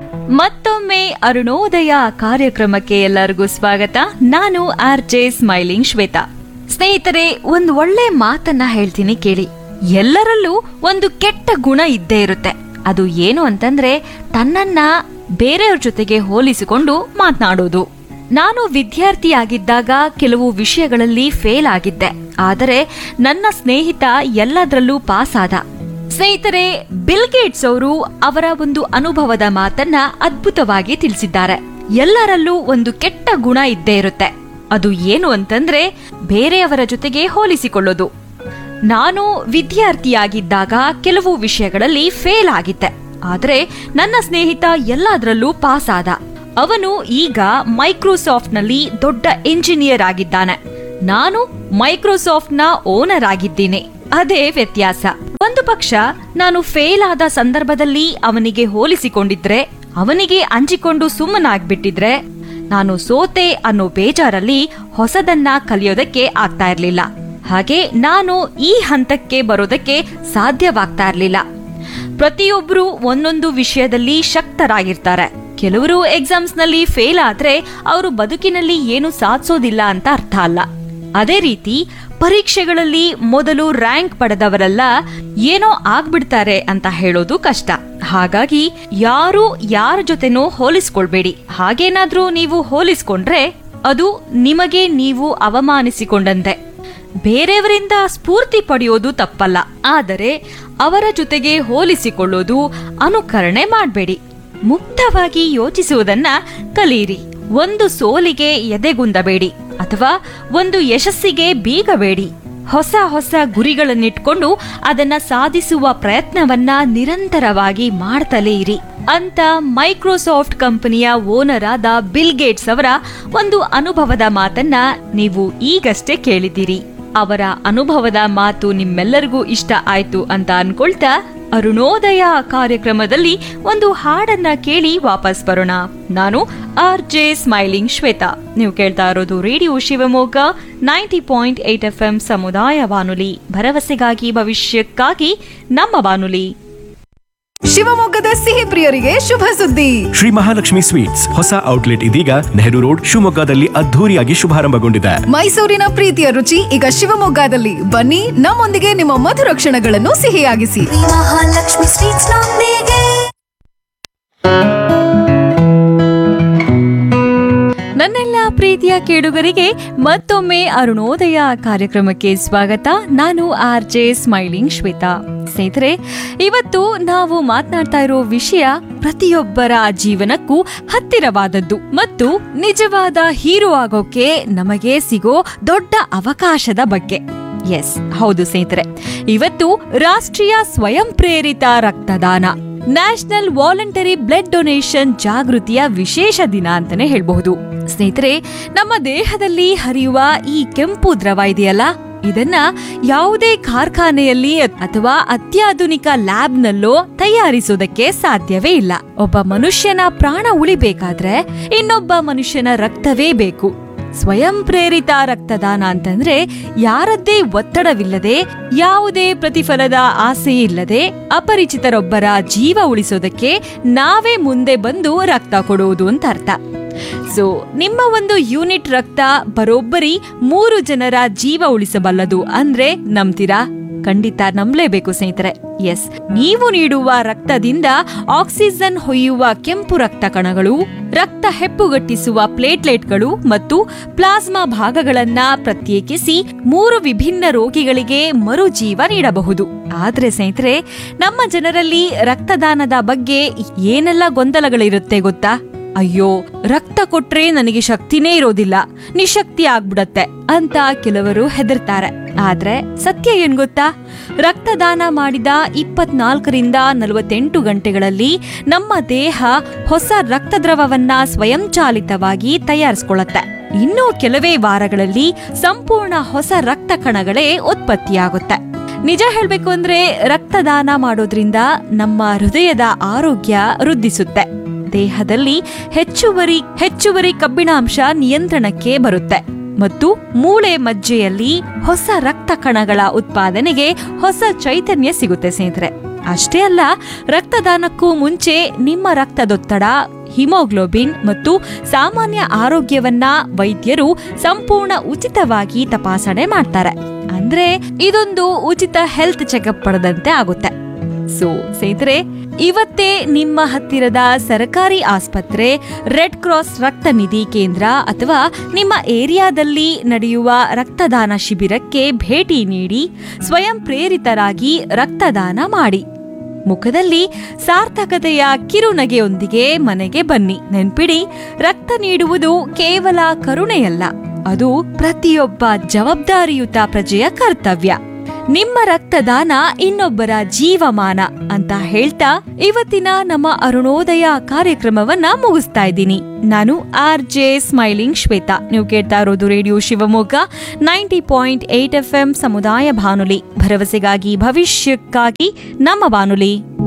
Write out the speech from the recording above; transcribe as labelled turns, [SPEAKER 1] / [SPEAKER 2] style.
[SPEAKER 1] ಮತ್ತೊಮ್ಮೆ ಅರುಣೋದಯ ಕಾರ್ಯಕ್ರಮಕ್ಕೆ ಎಲ್ಲರಿಗೂ ಸ್ವಾಗತ ನಾನು ಆರ್ ಜೆ ಸ್ಮೈಲಿಂಗ್ ಶ್ವೇತಾ ಸ್ನೇಹಿತರೆ ಒಂದು ಒಳ್ಳೆ ಮಾತನ್ನ ಹೇಳ್ತೀನಿ ಕೇಳಿ ಎಲ್ಲರಲ್ಲೂ ಒಂದು ಕೆಟ್ಟ ಗುಣ ಇದ್ದೇ ಇರುತ್ತೆ ಅದು ಏನು ಅಂತಂದ್ರೆ ತನ್ನನ್ನ ಬೇರೆಯವ್ರ ಜೊತೆಗೆ ಹೋಲಿಸಿಕೊಂಡು ಮಾತನಾಡೋದು ನಾನು ವಿದ್ಯಾರ್ಥಿಯಾಗಿದ್ದಾಗ ಕೆಲವು ವಿಷಯಗಳಲ್ಲಿ ಫೇಲ್ ಆಗಿದ್ದೆ ಆದರೆ ನನ್ನ ಸ್ನೇಹಿತ ಎಲ್ಲದರಲ್ಲೂ ಪಾಸ್ ಆದ ಸ್ನೇಹಿತರೆ ಬಿಲ್ ಗೇಟ್ಸ್ ಅವರು ಅವರ ಒಂದು ಅನುಭವದ ಮಾತನ್ನ ಅದ್ಭುತವಾಗಿ ತಿಳಿಸಿದ್ದಾರೆ ಎಲ್ಲರಲ್ಲೂ ಒಂದು ಕೆಟ್ಟ ಗುಣ ಇದ್ದೇ ಇರುತ್ತೆ ಅದು ಏನು ಅಂತಂದ್ರೆ ಬೇರೆಯವರ ಜೊತೆಗೆ ಹೋಲಿಸಿಕೊಳ್ಳೋದು ನಾನು ವಿದ್ಯಾರ್ಥಿಯಾಗಿದ್ದಾಗ ಕೆಲವು ವಿಷಯಗಳಲ್ಲಿ ಫೇಲ್ ಆಗಿದ್ದೆ ಆದರೆ ನನ್ನ ಸ್ನೇಹಿತ ಎಲ್ಲದರಲ್ಲೂ ಪಾಸ್ ಆದ ಅವನು ಈಗ ಮೈಕ್ರೋಸಾಫ್ಟ್ ನಲ್ಲಿ ದೊಡ್ಡ ಎಂಜಿನಿಯರ್ ಆಗಿದ್ದಾನೆ ನಾನು ಮೈಕ್ರೋಸಾಫ್ಟ್ ನ ಓನರ್ ಆಗಿದ್ದೀನಿ ಅದೇ ವ್ಯತ್ಯಾಸ ಒಂದು ಪಕ್ಷ ನಾನು ಫೇಲ್ ಆದ ಸಂದರ್ಭದಲ್ಲಿ ಅವನಿಗೆ ಹೋಲಿಸಿಕೊಂಡಿದ್ರೆ ಅವನಿಗೆ ಅಂಜಿಕೊಂಡು ಸುಮ್ಮನಾಗ್ಬಿಟ್ಟಿದ್ರೆ ನಾನು ಸೋತೆ ಅನ್ನೋ ಬೇಜಾರಲ್ಲಿ ಹೊಸದನ್ನ ಕಲಿಯೋದಕ್ಕೆ ಆಗ್ತಾ ಇರ್ಲಿಲ್ಲ ಹಾಗೆ ನಾನು ಈ ಹಂತಕ್ಕೆ ಬರೋದಕ್ಕೆ ಸಾಧ್ಯವಾಗ್ತಾ ಇರ್ಲಿಲ್ಲ ಪ್ರತಿಯೊಬ್ರು ಒಂದೊಂದು ವಿಷಯದಲ್ಲಿ ಶಕ್ತರಾಗಿರ್ತಾರೆ ಕೆಲವರು ಎಕ್ಸಾಮ್ಸ್ ನಲ್ಲಿ ಫೇಲ್ ಆದ್ರೆ ಅವರು ಬದುಕಿನಲ್ಲಿ ಏನು ಸಾಧಿಸೋದಿಲ್ಲ ಅಂತ ಅರ್ಥ ಅಲ್ಲ ಅದೇ ರೀತಿ ಪರೀಕ್ಷೆಗಳಲ್ಲಿ ಮೊದಲು ರ್ಯಾಂಕ್ ಪಡೆದವರೆಲ್ಲ ಏನೋ ಆಗ್ಬಿಡ್ತಾರೆ ಅಂತ ಹೇಳೋದು ಕಷ್ಟ ಹಾಗಾಗಿ ಯಾರು ಯಾರ ಜೊತೆನೋ ಹೋಲಿಸ್ಕೊಳ್ಬೇಡಿ ಹಾಗೇನಾದ್ರೂ ನೀವು ಹೋಲಿಸ್ಕೊಂಡ್ರೆ ಅದು ನಿಮಗೆ ನೀವು ಅವಮಾನಿಸಿಕೊಂಡಂತೆ ಬೇರೆಯವರಿಂದ ಸ್ಫೂರ್ತಿ ಪಡೆಯೋದು ತಪ್ಪಲ್ಲ ಆದರೆ ಅವರ ಜೊತೆಗೆ ಹೋಲಿಸಿಕೊಳ್ಳೋದು ಅನುಕರಣೆ ಮಾಡಬೇಡಿ ಮುಕ್ತವಾಗಿ ಯೋಚಿಸುವುದನ್ನ ಕಲಿಯಿರಿ ಒಂದು ಸೋಲಿಗೆ ಎದೆಗುಂದಬೇಡಿ ಅಥವಾ ಒಂದು ಯಶಸ್ಸಿಗೆ ಬೀಗಬೇಡಿ ಹೊಸ ಹೊಸ ಗುರಿಗಳನ್ನಿಟ್ಕೊಂಡು ಅದನ್ನ ಸಾಧಿಸುವ ಪ್ರಯತ್ನವನ್ನ ನಿರಂತರವಾಗಿ ಮಾಡ್ತಲೇ ಇರಿ ಅಂತ ಮೈಕ್ರೋಸಾಫ್ಟ್ ಕಂಪನಿಯ ಓನರ್ ಆದ ಬಿಲ್ ಗೇಟ್ಸ್ ಅವರ ಒಂದು ಅನುಭವದ ಮಾತನ್ನ ನೀವು ಈಗಷ್ಟೇ ಕೇಳಿದ್ದೀರಿ ಅವರ ಅನುಭವದ ಮಾತು ನಿಮ್ಮೆಲ್ಲರಿಗೂ ಇಷ್ಟ ಆಯ್ತು ಅಂತ ಅನ್ಕೊಳ್ತಾ ಅರುಣೋದಯ ಕಾರ್ಯಕ್ರಮದಲ್ಲಿ ಒಂದು ಹಾಡನ್ನ ಕೇಳಿ ವಾಪಸ್ ಬರೋಣ ನಾನು ಆರ್ ಜೆ ಸ್ಮೈಲಿಂಗ್ ಶ್ವೇತಾ ನೀವು ಕೇಳ್ತಾ ಇರೋದು radio Shivamogga ninety point eight F M ಸಮುದಾಯ ಬಾನುಲಿ ಭರವಸೆಗಾಗಿ ಭವಿಷ್ಯಕ್ಕಾಗಿ ನಮ್ಮ ಬಾನುಲಿ
[SPEAKER 2] ಶಿವಮೊಗ್ಗದ ಸಿಹಿ ಪ್ರಿಯರಿಗೆ ಶುಭ ಸುದ್ದಿ
[SPEAKER 3] ಶ್ರೀ ಮಹಾಲಕ್ಷ್ಮಿ ಸ್ವೀಟ್ಸ್ ಹೊಸ ಔಟ್ಲೆಟ್ ಇದೀಗ ನೆಹರು ರೋಡ್ ಶಿವಮೊಗ್ಗದಲ್ಲಿ ಅದ್ಧೂರಿಯಾಗಿ ಶುಭಾರಂಭಗೊಂಡಿದೆ
[SPEAKER 2] ಮೈಸೂರಿನ ಪ್ರೀತಿಯ ರುಚಿ ಈಗ ಶಿವಮೊಗ್ಗದಲ್ಲಿ ಬನ್ನಿ ನಮ್ಮೊಂದಿಗೆ ನಿಮ್ಮ ಮಧುರ ಕ್ಷಣಗಳನ್ನು ಸಿಹಿಯಾಗಿಸಿ
[SPEAKER 4] ಮಹಾಲಕ್ಷ್ಮಿ ಸ್ವೀಟ್ಸ್ ನೊಂದಿಗೆ
[SPEAKER 1] ನನ್ನೆಲ್ಲ ಪ್ರೀತಿಯ ಕೇಳುಗರಿಗೆ ಮತ್ತೊಮ್ಮೆ ಅರುಣೋದಯ ಕಾರ್ಯಕ್ರಮಕ್ಕೆ ಸ್ವಾಗತ ನಾನು ಆರ್ ಜೆ ಸ್ಮೈಲಿಂಗ್ ಶ್ವೇತಾ ಸ್ನೇಹಿತರೆ ಇವತ್ತು ನಾವು ಮಾತನಾಡ್ತಾ ಇರೋ ವಿಷಯ ಪ್ರತಿಯೊಬ್ಬರ ಜೀವನಕ್ಕೂ ಹತ್ತಿರವಾದದ್ದು ಮತ್ತು ನಿಜವಾದ ಹೀರೋ ಆಗೋಕೆ ನಮಗೆ ಸಿಗೋ ದೊಡ್ಡ ಅವಕಾಶದ ಬಗ್ಗೆ ಎಸ್ ಹೌದು ಸ್ನೇಹಿತರೆ ಇವತ್ತು ರಾಷ್ಟ್ರೀಯ ಸ್ವಯಂ ಪ್ರೇರಿತ ರಕ್ತದಾನ ನ್ಯಾಷನಲ್ ವಾಲಂಟರಿ ಬ್ಲಡ್ ಡೊನೇಷನ್ ಜಾಗೃತಿಯ ವಿಶೇಷ ದಿನ ಅಂತಾನೆ ಹೇಳ್ಬಹುದು ಸ್ನೇಹಿತರೆ ನಮ್ಮ ದೇಹದಲ್ಲಿ ಹರಿಯುವ ಈ ಕೆಂಪು ದ್ರವ ಇದೆಯಲ್ಲ ಇದನ್ನ ಯಾವುದೇ ಕಾರ್ಖಾನೆಯಲ್ಲಿ ಅಥವಾ ಅತ್ಯಾಧುನಿಕ ಲ್ಯಾಬ್ನಲ್ಲೋ ತಯಾರಿಸೋದಕ್ಕೆ ಸಾಧ್ಯವೇ ಇಲ್ಲ ಒಬ್ಬ ಮನುಷ್ಯನ ಪ್ರಾಣ ಉಳಿಬೇಕಾದ್ರೆ ಇನ್ನೊಬ್ಬ ಮನುಷ್ಯನ ರಕ್ತವೇ ಬೇಕು ಸ್ವಯಂ ಪ್ರೇರಿತ ರಕ್ತದಾನ ಅಂತಂದ್ರೆ ಯಾರದ್ದೇ ಒತ್ತಡವಿಲ್ಲದೆ ಯಾವುದೇ ಪ್ರತಿಫಲದ ಆಸೆ ಇಲ್ಲದೆ ಅಪರಿಚಿತರೊಬ್ಬರ ಜೀವ ಉಳಿಸೋದಕ್ಕೆ ನಾವೇ ಮುಂದೆ ಬಂದು ರಕ್ತ ಕೊಡುವುದು ಅಂತ ಅರ್ಥ ಸೊ ನಿಮ್ಮ ಒಂದು ಯೂನಿಟ್ ರಕ್ತ ಬರೋಬ್ಬರಿ ಮೂರು ಜನರ ಜೀವ ಉಳಿಸಬಲ್ಲದು ಅಂದ್ರೆ ನಂಬ್ತೀರಾ ಖಂಡಿತ ನಂಬಲೇಬೇಕು ಸ್ನೇಹಿತರೆ ಎಸ್ ನೀವು ನೀಡುವ ರಕ್ತದಿಂದ ಆಕ್ಸಿಜನ್ ಹೊಯ್ಯುವ ಕೆಂಪು ರಕ್ತ ಕಣಗಳು ರಕ್ತ ಹೆಪ್ಪುಗಟ್ಟಿಸುವ ಪ್ಲೇಟ್ಲೆಟ್ಗಳು ಮತ್ತು ಪ್ಲಾಸ್ಮಾ ಭಾಗಗಳನ್ನ ಪ್ರತ್ಯೇಕಿಸಿ ಮೂರು ವಿಭಿನ್ನ ರೋಗಿಗಳಿಗೆ ಮರುಜೀವ ನೀಡಬಹುದು ಆದ್ರೆ ಸ್ನೇಹಿತರೆ ನಮ್ಮ ಜನರಲ್ಲಿ ರಕ್ತದಾನದ ಬಗ್ಗೆ ಏನೆಲ್ಲ ಗೊಂದಲಗಳಿರುತ್ತೆ ಗೊತ್ತಾ ಅಯ್ಯೋ ರಕ್ತ ಕೊಟ್ರೆ ನನಗೆ ಶಕ್ತಿನೇ ಇರೋದಿಲ್ಲ ನಿಶಕ್ತಿ ಆಗ್ಬಿಡತ್ತೆ ಅಂತ ಕೆಲವರು ಹೆದರ್ತಾರೆ ಆದ್ರೆ ಸತ್ಯ ಏನ್ ಗೊತ್ತಾ ರಕ್ತದಾನ ಮಾಡಿದ ಇಪ್ಪತ್ನಾಲ್ಕರಿಂದ ನಲವತ್ತೆಂಟು ಗಂಟೆಗಳಲ್ಲಿ ನಮ್ಮ ದೇಹ ಹೊಸ ರಕ್ತದ್ರವವನ್ನ ಸ್ವಯಂಚಾಲಿತವಾಗಿ ತಯಾರಿಸ್ಕೊಳ್ಳುತ್ತೆ ಇನ್ನು ಕೆಲವೇ ವಾರಗಳಲ್ಲಿ ಸಂಪೂರ್ಣ ಹೊಸ ರಕ್ತ ಕಣಗಳೇ ಉತ್ಪತ್ತಿಯಾಗುತ್ತೆ ನಿಜ ಹೇಳ್ಬೇಕು ಅಂದ್ರೆ ರಕ್ತದಾನ ಮಾಡೋದ್ರಿಂದ ನಮ್ಮ ಹೃದಯದ ಆರೋಗ್ಯ ವೃದ್ಧಿಸುತ್ತೆ ದೇಹದಲ್ಲಿ ಹೆಚ್ಚುವರಿ ಹೆಚ್ಚುವರಿ ಕಬ್ಬಿಣಾಂಶ ನಿಯಂತ್ರಣಕ್ಕೆ ಬರುತ್ತೆ ಮತ್ತು ಮೂಳೆ ಮಜ್ಜೆಯಲ್ಲಿ ಹೊಸ ರಕ್ತ ಕಣಗಳ ಉತ್ಪಾದನೆಗೆ ಹೊಸ ಚೈತನ್ಯ ಸಿಗುತ್ತೆ ಸ್ನೇಹಿತರೆ ಅಷ್ಟೇ ಅಲ್ಲ ರಕ್ತದಾನಕ್ಕೂ ಮುಂಚೆ ನಿಮ್ಮ ರಕ್ತದೊತ್ತಡ ಹಿಮೋಗ್ಲೋಬಿನ್ ಮತ್ತು ಸಾಮಾನ್ಯ ಆರೋಗ್ಯವನ್ನ ವೈದ್ಯರು ಸಂಪೂರ್ಣ ಉಚಿತವಾಗಿ ತಪಾಸಣೆ ಮಾಡ್ತಾರೆ ಅಂದ್ರೆ ಇದೊಂದು ಉಚಿತ ಹೆಲ್ತ್ ಚೆಕಪ್ ಪಡೆದಂತೆ ಆಗುತ್ತೆ ಸೊ ಸ್ನೇಹಿತರೆ ಇವತ್ತೇ ನಿಮ್ಮ ಹತ್ತಿರದ ಸರ್ಕಾರಿ ಆಸ್ಪತ್ರೆ ರೆಡ್ ಕ್ರಾಸ್ ರಕ್ತ ನಿಧಿ ಕೇಂದ್ರ ಅಥವಾ ನಿಮ್ಮ ಏರಿಯಾದಲ್ಲಿ ನಡೆಯುವ ರಕ್ತದಾನ ಶಿಬಿರಕ್ಕೆ ಭೇಟಿ ನೀಡಿ ಸ್ವಯಂ ಪ್ರೇರಿತರಾಗಿ ರಕ್ತದಾನ ಮಾಡಿ ಮುಖದಲ್ಲಿ ಸಾರ್ಥಕತೆಯ ಕಿರುನಗೆಯೊಂದಿಗೆ ಮನೆಗೆ ಬನ್ನಿ ನೆನ್ಪಿಡಿ ರಕ್ತ ನೀಡುವುದು ಕೇವಲ ಕರುಣೆಯಲ್ಲ ಅದು ಪ್ರತಿಯೊಬ್ಬ ಜವಾಬ್ದಾರಿಯುತ ಪ್ರಜೆಯ ಕರ್ತವ್ಯ ನಿಮ್ಮ ರಕ್ತದಾನ ಇನ್ನೊಬ್ಬರ ಜೀವಮಾನ ಅಂತ ಹೇಳ್ತಾ ಇವತ್ತಿನ ನಮ್ಮ ಅರುಣೋದಯ ಕಾರ್ಯಕ್ರಮವನ್ನ ಮುಗಿಸ್ತಾ ಇದ್ದೀನಿ ನಾನು ಆರ್ ಜೆ ಸ್ಮೈಲಿಂಗ್ ಶ್ವೇತಾ ನೀವು ಕೇಳ್ತಾ ಇರೋದು radio Shivamogga ninety point eight F M ಸಮುದಾಯ ಬಾನುಲಿ ಭರವಸೆಗಾಗಿ ಭವಿಷ್ಯಕ್ಕಾಗಿ ನಮ್ಮ ಬಾನುಲಿ